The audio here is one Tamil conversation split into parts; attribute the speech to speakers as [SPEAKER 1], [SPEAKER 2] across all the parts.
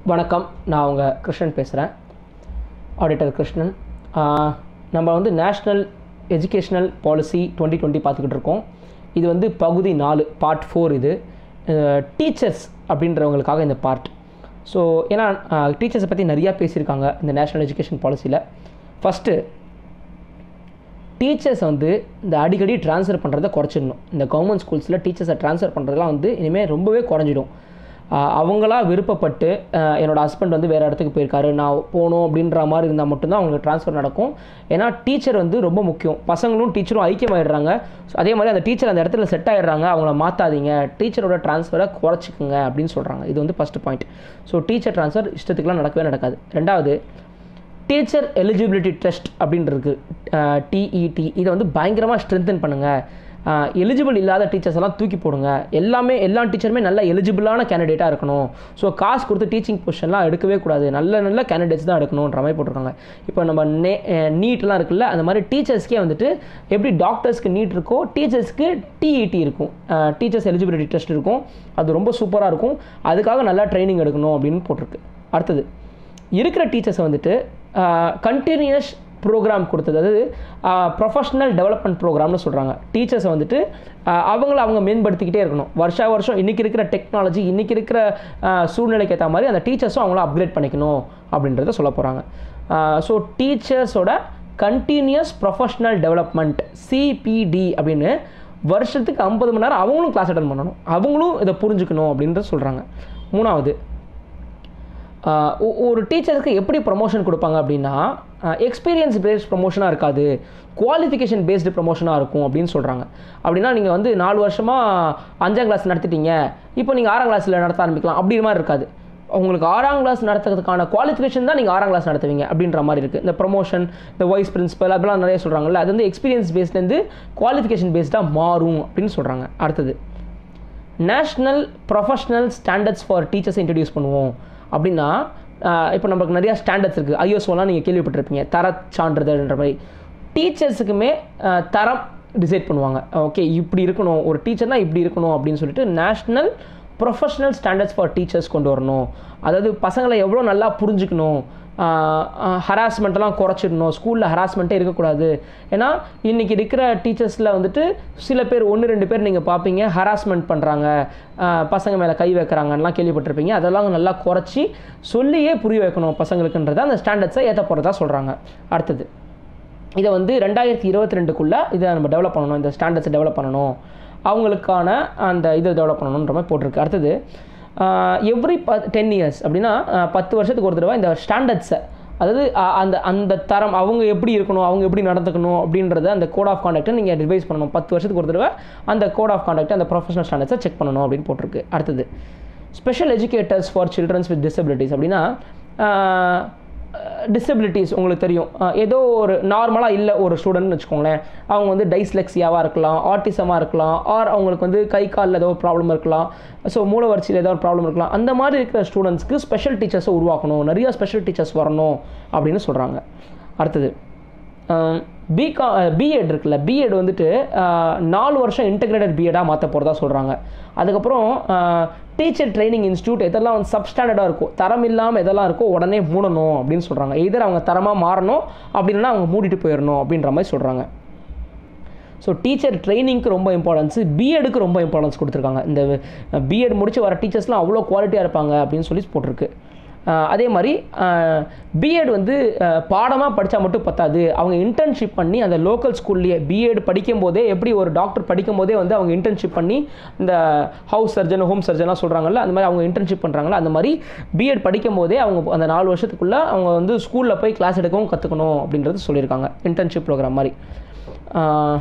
[SPEAKER 1] வணக்கம் நான் உங்கள் கிருஷ்ணன் பேசுகிறேன் ஆடிட்டர் கிருஷ்ணன் ஆஹ், நம்ம வந்து national educational policy twenty twenty பார்த்துக்கிட்டு இருக்கோம் இது வந்து பகுதி நாலு பார்ட் ஃபோர் இது டீச்சர்ஸ் அப்படின்றவங்களுக்காக இந்த பார்ட் ஸோ ஏன்னா டீச்சர்ஸை பற்றி நிறையா பேசியிருக்காங்க இந்த நேஷ்னல் எஜுகேஷன் பாலிசியில் ஃபஸ்ட்டு டீச்சர்ஸ் வந்து இந்த அடிக்கடி ட்ரான்ஸ்ஃபர் பண்ணுறதை குறைச்சிடணும் இந்த கவர்மெண்ட் ஸ்கூல்ஸில் டீச்சர்ஸை ட்ரான்ஸ்ஃபர் பண்ணுறதுலாம் வந்து இனிமேல் ரொம்பவே குறைஞ்சிடும் ஆஹ் அவங்களா விருப்பப்பட்டு ஆஹ் என்னோட ஹஸ்பண்ட் வந்து வேறு இடத்துக்கு போயிருக்காரு நான் போகணும் அப்படின்ற மாதிரி இருந்தால் மட்டும்தான் அவங்களுக்கு ட்ரான்ஸ்ஃபர் நடக்கும் ஏன்னா டீச்சர் வந்து ரொம்ப முக்கியம் பசங்களும் டீச்சரும் ஐக்கியமாயிடுறாங்க ஸோ அதே மாதிரி அந்த டீச்சர் அந்த இடத்துல செட் ஆயிடுறாங்க அவங்கள மாற்றாதீங்க டீச்சரோட ட்ரான்ஸ்ஃபரை குறைச்சிக்குங்க அப்படின்னு சொல்கிறாங்க இது வந்து first point so teacher transfer இஷ்டத்துக்குலாம் நடக்கவே நடக்காது ரெண்டாவது டீச்சர் எலிஜிபிலிட்டி டெஸ்ட் அப்படின்னு இருக்கு டிஇடி இதை வந்து பயங்கரமாக ஸ்ட்ரென்தன் பண்ணுங்கள் எலிஜிபிள் இல்லாத டீச்சர்ஸ் எல்லாம் தூக்கி போடுங்க எல்லாமே எல்லா டீச்சருமே நல்ல எலிஜிபிளான கேண்டிடேட்டாக இருக்கணும் ஸோ காசு கொடுத்து டீச்சிங் பொசிஷன்லாம் எடுக்கவே கூடாது நல்ல நல்ல கேண்டிடேட்ஸ் தான் எடுக்கணுன்ற மாதிரி போட்டிருக்காங்க இப்போ நம்ம நே நீட்லாம் இருக்குல்ல அந்த மாதிரி டீச்சர்ஸ்க்கே வந்துட்டு எப்படி டாக்டர்ஸ்க்கு நீட் இருக்கோ டீச்சர்ஸ்க்கு டிஇடி இருக்கும் டீச்சர்ஸ் எலிஜிபிலிட்டி டெஸ்ட் இருக்கும் அது ரொம்ப சூப்பராக இருக்கும் அதுக்காக நல்லா ட்ரைனிங் எடுக்கணும் அப்படின்னு போட்டிருக்கு அடுத்தது இருக்கிற டீச்சர்ஸை வந்துட்டு கண்டினியூஸ் ப்ரோக்ராம் கொடுத்தது அதாவது ப்ரொஃபஷ்னல் டெவலப்மெண்ட் ப்ரோக்ராம்னு சொல்கிறாங்க டீச்சர்ஸை வந்துட்டு ஆஹ் அவங்கள அவங்க மேம்படுத்திக்கிட்டே இருக்கணும் வருஷா வருஷம் இன்றைக்கி இருக்கிற டெக்னாலஜி இன்றைக்கி இருக்கிற ஆஹ் சூழ்நிலைக்கு ஏற்ற மாதிரி அந்த டீச்சர்ஸும் அவங்கள அப்கிரேட் பண்ணிக்கணும் அப்படின்றத சொல்ல போகிறாங்க ஸோ டீச்சர்ஸோட கண்டினியூஸ் ப்ரொஃபஷ்னல் டெவலப்மெண்ட் சிபிடி அப்படின்னு வருஷத்துக்கு ஐம்பது மணி நேரம் அவங்களும் கிளாஸ் அட்டன் பண்ணணும் அவங்களும் இதை புரிஞ்சுக்கணும் அப்படின்றத சொல்கிறாங்க மூணாவது ஆஹ் ஒ- ஒரு டீச்சருக்கு எப்படி ப்ரமோஷன் கொடுப்பாங்க அப்படின்னா எக்ஸ்பீரியன்ஸ் பேஸ்ட் ப்ரமோஷனாக இருக்காது குவாலிஃபிகேஷன் பேஸ்டு ப்ரமோஷனாக இருக்கும் அப்படின்னு சொல்கிறாங்க அப்படின்னா நீங்கள் வந்து நாலு வருஷமாக அஞ்சாம் கிளாஸ் நடத்திட்டீங்க இப்போ நீங்கள் ஆறாம் கிளாஸில் நடத்த ஆரம்பிக்கலாம் அப்படி மாதிரி இருக்காது உங்களுக்கு ஆறாம் கிளாஸ் நடத்துறதுக்கான குவாலிஃபிகேஷன் தான் நீங்கள் ஆறாம் கிளாஸ் நடத்துவீங்க அப்படின்ற மாதிரி இருக்குது இந்த ப்ரமோஷன் இந்த வைஸ் பிரின்சிபல் அப்படிலாம் நிறைய சொல்கிறாங்கல்ல அது வந்து எக்ஸ்பீரியன்ஸ் பேஸ்ட்லேருந்து குவாலிஃபிகேஷன் பேஸ்டாக மாறும் அப்படின்னு சொல்கிறாங்க அடுத்தது நேஷ்னல் ப்ரொஃபஷனல் ஸ்டாண்டர்ட்ஸ் ஃபார் டீச்சர்ஸை இன்ட்ரடியூஸ் பண்ணுவோம் அப்படின்னா இப்போ நமக்கு நிறையா ஸ்டாண்டர்ட்ஸ் இருக்குது ஐஎஸ்ஓலாம் நீங்கள் கேள்விப்பட்டிருப்பீங்க தர சான்றிதழ்ன்ற மாதிரி டீச்சர்ஸுக்குமே தரம் டிசைட் பண்ணுவாங்க ஓகே இப்படி இருக்கணும் ஒரு டீச்சர்னா இப்படி இருக்கணும் அப்படின்னு சொல்லிட்டு national professional standards for teachers கொண்டு வரணும் அதாவது பசங்களை எவ்வளோ நல்லா புரிஞ்சுக்கணும் ஹராஸ்மெண்ட்டெல்லாம் குறைச்சிடணும் ஸ்கூலில் ஹராஸ்மெண்ட்டே இருக்கக்கூடாது ஏன்னா இன்றைக்கி இருக்கிற டீச்சர்ஸில் வந்துட்டு சில பேர் ஒன்று ரெண்டு பேர் நீங்கள் பார்ப்பீங்க ஹராஸ்மெண்ட் பண்ணுறாங்க பசங்க மேலே கை வைக்கிறாங்கலாம் கேள்விப்பட்டிருப்பீங்க அதெல்லாம் நல்லா குறைச்சி சொல்லியே புரிய வைக்கணும் பசங்களுக்குன்றத அந்த ஸ்டாண்டர்ட்ஸை ஏற்ற போகிறதா சொல்கிறாங்க அடுத்தது இதை வந்து ரெண்டாயிரத்தி இருபத்தி ரெண்டுக்குள்ளே இதை நம்ம டெவலப் பண்ணணும் இந்த ஸ்டாண்டர்ட்ஸை டெவலப் பண்ணணும் அவங்களுக்கான அந்த இதை டெவலப் பண்ணணுன்ற மாதிரி போட்டிருக்கு அடுத்தது எவ்ரி ப டென் இயர்ஸ் அப்படின்னா ஆஹ் பத்து வருஷத்துக்கு ஒரு தடவை இந்த ஸ்டாண்டர்ட்ஸை அதாவது ஆஹ் அந்த அந்த தரம் அவங்க எப்படி இருக்கணும் அவங்க எப்படி நடந்துக்கணும் அப்படின்றத அந்த கோட் ஆஃப் கான்டாக்டை நீங்கள் ரிவைஸ் பண்ணணும் பத்து வருஷத்துக்கு ஒரு தடவை அந்த கோட் ஆஃப் கான்டாக்ட் அந்த ப்ரொஃபஷனல் ஸ்டாண்டர்ட்ஸை செக் பண்ணணும் அப்படின்னு போட்டிருக்கு அடுத்தது special educators for childrens with disabilities அப்படின்னா டிசபிலிட்டிஸ் உங்களுக்கு தெரியும் அஹ் ஏதோ ஒரு நார்மலாக இல்லை ஒரு ஸ்டூடெண்ட்னு வச்சுக்கோங்களேன் அவங்க வந்து டைஸ்லெக்ஸியாவாக இருக்கலாம் ஆட்டிசமாக இருக்கலாம் ஆர் அவங்களுக்கு வந்து கை காலில் ஏதோ ஒரு ப்ராப்ளம் இருக்கலாம் ஸோ மூலவரிசையில் ஏதோ ஒரு ப்ராப்ளம் இருக்கலாம் அந்த மாதிரி இருக்கிற ஸ்டூடெண்ட்ஸ்க்கு ஸ்பெஷல் டீச்சர்ஸை உருவாக்கணும் நிறைய ஸ்பெஷல் டீச்சர்ஸ் வரணும் அப்படின்னு சொல்கிறாங்க அடுத்தது பிகா பிஎட் இருக்குல்ல பிஎட் வந்துட்டு அஹ், நாலு வருஷம் இன்டெகிரேட்டட் பிஎடாக மாற்ற போகிறதா சொல்கிறாங்க அதுக்கப்புறம் டீச்சர் ட்ரைனிங் இன்ஸ்டியூட் எதெல்லாம் வந்து சப்ஸ்டாண்டர்டாக இருக்கும் தரம் இல்லாமல் எதெல்லாம் இருக்கோ உடனே மூடணும் அப்படின்னு சொல்கிறாங்க எதிர் அவங்க தரமாக மாறணும் அப்படின்னா அவங்க மூடிட்டு போயிடணும் அப்படின்ற மாதிரி சொல்கிறாங்க ஸோ டீச்சர் ட்ரைனிங்க்கு ரொம்ப இம்பார்ட்டன்ஸ் பிஎடுக்கு ரொம்ப இம்பார்ட்டன்ஸ் கொடுத்துருக்காங்க இந்த பிஎட் முடிச்சு வர டீச்சர்ஸ்லாம் அவ்வளோ குவாலிட்டியாக இருப்பாங்க அப்படின்னு சொல்லி போட்டிருக்கு அஹ் அதே மாதிரி பிஎட் வந்து பாடமாக படித்தா மட்டும் பத்தாது அவங்க இன்டர்ன்ஷிப் பண்ணி அந்த லோக்கல் ஸ்கூல்லையே பிஎட் படிக்கும் போதே எப்படி ஒரு டாக்டர் படிக்கும் போதே வந்து அவங்க இன்டர்ன்ஷிப் பண்ணி இந்த ஹவுஸ் சர்ஜன் ஹோம் சர்ஜன்லாம் சொல்கிறாங்கல்ல அந்த மாதிரி அவங்க இன்டர்ன்ஷிப் பண்ணுறாங்கல்ல அந்த மாதிரி பிஎட் படிக்கும் போதே அவங்க அந்த நாலு வருஷத்துக்குள்ளே அவங்க வந்து ஸ்கூலில் போய் கிளாஸ் எடுக்கவும் கற்றுக்கணும் அப்படின்றது சொல்லியிருக்காங்க இன்டர்ன்ஷிப் ப்ரோக்ராம் மாதிரி அஹ்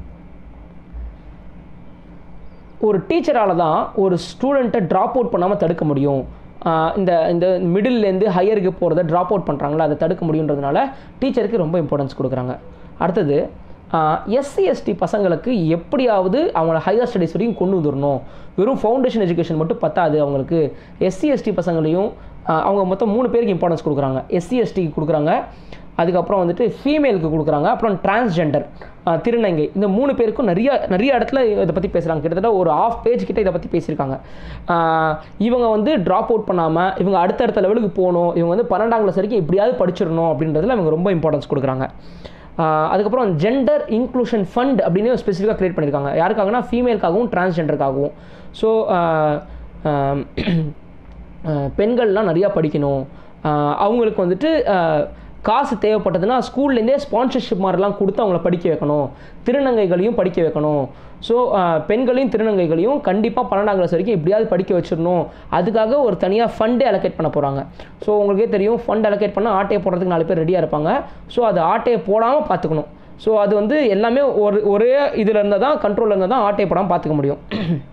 [SPEAKER 1] ஒரு டீச்சரால் தான் ஒரு ஸ்டூடெண்ட்டை ட்ராப் அவுட் பண்ணாமல் தடுக்க முடியும் ஆஹ் இந்த இந்த மிடில்லேருந்து ஹையருக்கு போகிறத ட்ராப் அவுட் பண்ணுறாங்களா அதை தடுக்க முடியுன்றதுனால டீச்சருக்கு ரொம்ப இம்பார்ட்டன்ஸ் கொடுக்குறாங்க அடுத்தது எஸ்சி எஸ்டி பசங்களுக்கு எப்படியாவது அவங்கள ஹையர் ஸ்டடீஸ் வரைக்கும் கொண்டு வந்துடணும் வெறும் ஃபவுண்டேஷன் எஜுகேஷன் மட்டும் பத்தாது அவங்களுக்கு எஸ்சி எஸ்டி பசங்களையும் ஆஹ் அவங்க மொத்தம் மூணு பேருக்கு இம்பார்ட்டன்ஸ் கொடுக்குறாங்க எஸ்சி எஸ்டிக்கு கொடுக்குறாங்க அதுக்கப்புறம் வந்துட்டு ஃபீமேலுக்கு கொடுக்குறாங்க அப்புறம் டிரான்ஸ்ஜெண்டர் திருநங்கை இந்த மூணு பேருக்கும் நிறைய நிறைய இடத்துல இதை பற்றி பேசுகிறாங்க கிட்டத்தட்ட ஒரு ஆஃப் பேஜ் கிட்ட இதை பற்றி பேசியிருக்காங்க ஆஹ் இவங்க வந்து ட்ராப் அவுட் பண்ணாமல் இவங்க அடுத்தடுத்த லெவலுக்கு போகணும் இவங்க வந்து பன்னெண்டாம் கிளாஸ் வரைக்கும் எப்படியாவது படிச்சிடணும் அப்படின்றதுல இவங்க ரொம்ப இம்பார்ட்டன்ஸ் கொடுக்குறாங்க ஆஹ் அதுக்கப்புறம் ஜெண்டர் இன்க்ளூஷன் ஃபண்ட் அப்படின்னு ஸ்பெசிஃபிக்காக க்ரியேட் பண்ணியிருக்காங்க யாருக்காகனா ஃபீமேலுக்காகவும் டிரான்ஸ்ஜெண்டருக்காகவும் ஸோ பெண்கள்லாம் நிறையா படிக்கணும் ஆஹ் அவங்களுக்கு வந்துட்டு ஆஹ் காசு தேவைப்பட்டதுன்னா ஸ்கூல்லேருந்தே ஸ்பான்சர்ஷிப் மாதிரிலாம் கொடுத்து அவங்கள படிக்க வைக்கணும் திருநங்கைகளையும் படிக்க வைக்கணும் ஸோ பெண்களையும் திருநங்கைகளையும் கண்டிப்பாக பன்னெண்டாம் கிளாஸ் வரைக்கும் எப்படியாவது படிக்க வச்சிடணும் அதுக்காக ஒரு தனியாக ஃபண்டே அலோகேட் பண்ண போகிறாங்க ஸோ உங்களுக்கே தெரியும் ஃபண்ட் அலோகேட் பண்ணால் ஆட்டையை போடுறதுக்கு நாலு பேர் ரெடியாக இருப்பாங்க ஸோ அது ஆட்டையை போடாமல் பார்த்துக்கணும் ஸோ அது வந்து எல்லாமே ஒரு ஒரே இதில் இருந்தால் தான் கண்ட்ரோலில் இருந்தால் தான் ஆட்டையை போடாமல் பார்த்துக்க முடியும்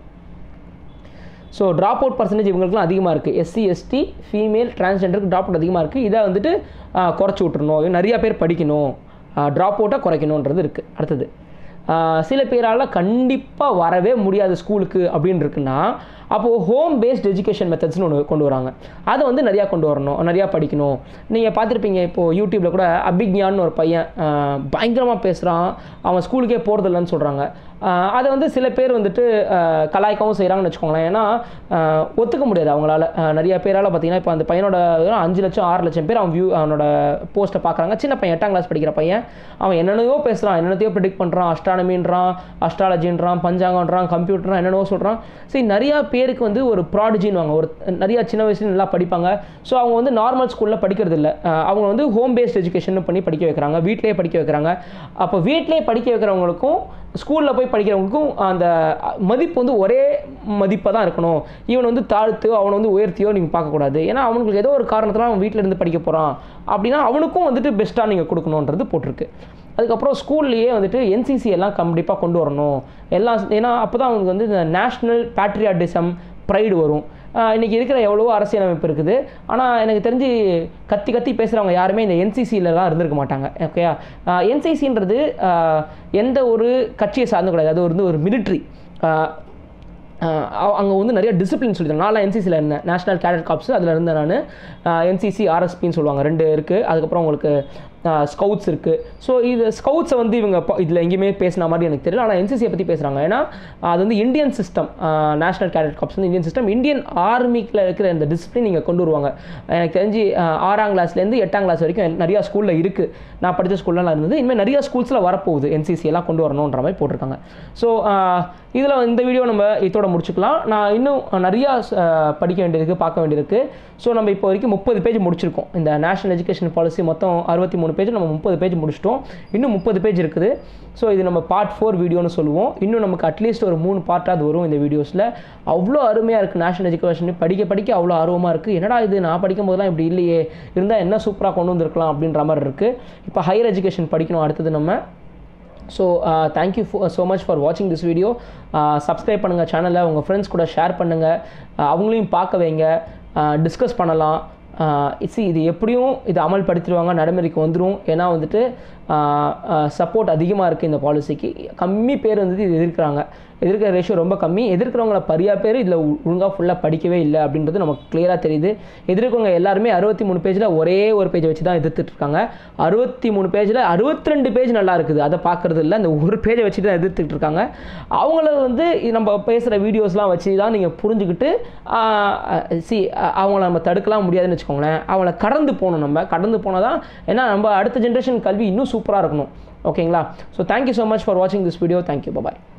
[SPEAKER 1] ஸோ ட்ராப் அவுட் பர்சன்டேஜ் இவங்களுக்குலாம் அதிகமாக இருக்குது எஸ்சி எஸ்டி ஃபீமேல் டிரான்ஸ்ஜெண்டருக்கு ட்ராப் அவுட் அதிகமாக இருக்குது இதை வந்துட்டு ஆஹ், குறைச்சி விட்டுறணும் இது நிறையா பேர் படிக்கணும் ட்ராப் அவுட்டாக குறைக்கணுன்றது இருக்குது அடுத்தது ஆஹ், சில பேரால் கண்டிப்பாக வரவே முடியாது ஸ்கூலுக்கு அப்படின்னு இருக்குன்னா அப்போது ஹோம் பேஸ்ட் எஜுகேஷன் மெத்தட்ஸ்னு ஒன்று கொண்டு வராங்க அதை வந்து நிறையா கொண்டு வரணும் நிறையா படிக்கணும் நீங்கள் பார்த்துருப்பீங்க இப்போது யூடியூப்பில் கூட அபிக்ஞான்னு ஒரு பையன் பயங்கரமாக பேசுகிறான் அவன் ஸ்கூலுக்கே போகிறதில்லன்னு சொல்கிறாங்க அதை வந்து சில பேர் வந்துட்டு ஆஹ், கலாய்க்கவும் செய்கிறாங்கன்னு வச்சுக்கோங்களேன் ஏன்னா ஆஹ், ஒத்துக்க முடியாது அவங்களால ஆஹ், நிறைய பேரால் பார்த்தீங்கன்னா இப்போ அந்த பையனோட வெறும் அஞ்சு லட்சம் ஆறு லட்சம் பேர் அவன் வியூ அவனோட போஸ்ட்டை பார்க்குறாங்க சின்ன பையன் எட்டாம் கிளாஸ் படிக்கிற பையன் அவன் என்னென்னவோ பேசுகிறான் என்னென்னத்தையோ ப்ரிடிக்ட் பண்ணுறான் அஸ்ட்ரானமின்றான் அஸ்ட்ராலஜின்றான் பஞ்சாங்கன்றான் கம்ப்யூட்டரான் என்னென்னவோ சொல்கிறான் சரி நிறையா பேருக்கு வந்து ஒரு ப்ராடஜின்வாங்க ஒரு நிறையா சின்ன வயசுல நல்லா படிப்பாங்க ஸோ அவங்க வந்து நார்மல் ஸ்கூலில் படிக்கிறது இல்லை ஆஹ், அவங்க வந்து ஹோம் பேஸ்ட் எஜுகேஷன் பண்ணி படிக்க வைக்கிறாங்க வீட்டிலேயே படிக்க வைக்கிறாங்க அப்போ வீட்டிலேயே படிக்க வைக்கிறவங்களுக்கும் ஸ்கூலில் போய் படிக்கிறவங்களுக்கும் அந்த மதிப்பு வந்து ஒரே மதிப்பாக தான் இருக்கணும் இவன் வந்து தாழ்த்தியோ அவனை வந்து உயர்த்தியோ நீங்கள் பார்க்கக்கூடாது ஏன்னா அவனுக்கு ஏதோ ஒரு காரணத்தில் அவன் வீட்டில் இருந்து படிக்க போகிறான் அப்படின்னா அவனுக்கும் வந்துட்டு பெஸ்ட்டாக நீங்கள் கொடுக்கணுன்றது போட்டிருக்கு அதுக்கப்புறம் ஸ்கூல்லையே வந்துட்டு என்சிசி எல்லாம் கண்டிப்பாக கொண்டு வரணும் எல்லாம் ஏன்னா அப்போ தான் அவனுக்கு வந்து இந்த நேஷ்னல் பேட்ரியாட்டிசம் ப்ரைடு வரும் ஆஹ் இன்னைக்கு இருக்கிற எவ்வளவோ அரசியலமைப்பு இருக்குது ஆனால் எனக்கு தெரிஞ்சு கத்தி கத்தி பேசுகிறவங்க யாருமே இந்த என்சிசியிலலாம் இருந்திருக்க மாட்டாங்க ஓகேயா என்சிசின்றது எந்த ஒரு கட்சியை சார்ந்து கூடாது அது வந்து ஒரு மிலிட்ரி அங்கே வந்து நிறைய டிசிப்ளின் சொல்லித்தரேன் நான்லாம் என்சிசியில் இருந்தேன் நேஷனல் கேடட் காப்ஸ் அதில் இருந்தேன் நான் என்சிசி ஆர்எஸ்பின்னு சொல்லுவாங்க ரெண்டு இருக்குது அதுக்கப்புறம் உங்களுக்கு ஸ்கவுட்ஸ் இருக்குது ஸோ இது ஸ்கவுட்ஸை வந்து இவங்க இதில் எங்கேயுமே பேசின மாதிரி எனக்கு தெரியல ஆனால் என்சிசியை பற்றி பேசுகிறாங்க ஏன்னா அது வந்து Indian system national cadet corps வந்து இந்தியன் சிஸ்டம் இந்தியன் ஆர்மிக்கில் இருக்கிற இந்த டிசிப்ளின் நீங்கள் கொண்டு வருவாங்க எனக்கு தெரிஞ்சு ஆஹ், ஆறாம் கிளாஸ்லேருந்து எட்டாம் கிளாஸ் வரைக்கும் நிறையா ஸ்கூலில் இருக்குது நான் படித்த ஸ்கூல்லாம் இருந்தது இனிமேல் நிறைய ஸ்கூல்ஸில் வரப்போகுது என்சிசி எல்லாம் கொண்டு வரணுன்ற மாதிரி போட்டிருக்காங்க ஸோ இதில் இந்த வீடியோ நம்ம இதோட முடிச்சுக்கலாம் நான் இன்னும் நிறையா ஆஹ், படிக்க வேண்டியிருக்கு பார்க்க வேண்டியிருக்கு ஸோ நம்ம இப்போ வரைக்கும் முப்பது பேஜ் முடிச்சிருக்கோம் இந்த நேஷனல் எஜுகேஷன் பாலிசி மொத்தம் அறுபத்தி மூணு பேஜ் நம்ம முப்பது பேஜ் முடிச்சிட்டோம் இன்னும் முப்பது பேஜ் இருக்குது ஸோ இது நம்ம பார்ட் ஃபோர் வீடியோன்னு சொல்லுவோம் இன்னும் நமக்கு அட்லீஸ்ட் ஒரு மூணு பார்ட்டாவது வரும் இந்த வீடியோஸில் அவ்வளோ அருமையாக இருக்குது நேஷனல் எஜுகேஷன் படிக்க படிக்க அவ்வளோ ஆர்வமாக இருக்குது என்னடா இது நான் படிக்கும் போதெல்லாம் இப்படி இல்லையே இருந்தால் என்ன சூப்பராக கொண்டு வந்திருக்கலாம் அப்படின்ற மாதிரி இருக்குது இப்போ ஹையர் எஜுகேஷன் படிக்கணும் அடுத்தது நம்ம so thank you so much for வாட்சிங் திஸ் வீடியோ சப்ஸ்கிரைப் பண்ணுங்கள் சேனலை உங்கள் ஃப்ரெண்ட்ஸ் கூட ஷேர் பண்ணுங்கள் அவங்களையும் பார்க்க வைங்க டிஸ்கஸ் பண்ணலாம் சி இது எப்படியும் இது அமல்படுத்திடுவாங்க நடைமுறைக்கு வந்துடும் ஏன்னா வந்துட்டு சப்போர்ட் அதிகமாக இருக்குது இந்த பாலிசிக்கு கம்மி பேர் வந்துட்டு இது எதிர்க்கிறாங்க எதிர்க்கிற ரேஷியோ ரொம்ப கம்மி எதிர்க்கிறவங்கள பரியா பேர் இதில் ஒழுங்காக ஃபுல்லாக படிக்கவே இல்லை அப்படின்றது நமக்கு கிளியராக தெரியுது எதிர்க்கவங்க எல்லாருமே அறுபத்தி மூணு பேஜில் ஒரே ஒரு பேஜை வச்சு தான் எதிர்த்துட்டு இருக்காங்க அறுபத்தி மூணு பேஜில் அறுபத்தி ரெண்டு பேஜ் நல்லா இருக்குது அதை பார்க்குறது இல்லை அந்த ஒரு பேஜை வச்சுட்டு தான் எதிர்த்துட்டு இருக்காங்க அவங்கள வந்து இது நம்ம பேசுகிற வீடியோஸ்லாம் வச்சு தான் நீங்கள் புரிஞ்சுக்கிட்டு சி அவங்கள நம்ம தடுக்கலாம் முடியாதுன்னு வச்சுக்கோங்களேன் அவங்கள கடந்து போகணும் நம்ம கடந்து போனால் தான் ஏன்னா நம்ம அடுத்த ஜென்ரேஷன் கல்வி இன்னும் சூப்பராக இருக்கணும் ஓகேங்களா so thank you so much for வாட்சிங் திஸ் வீடியோ தேங்க்யூ பாய்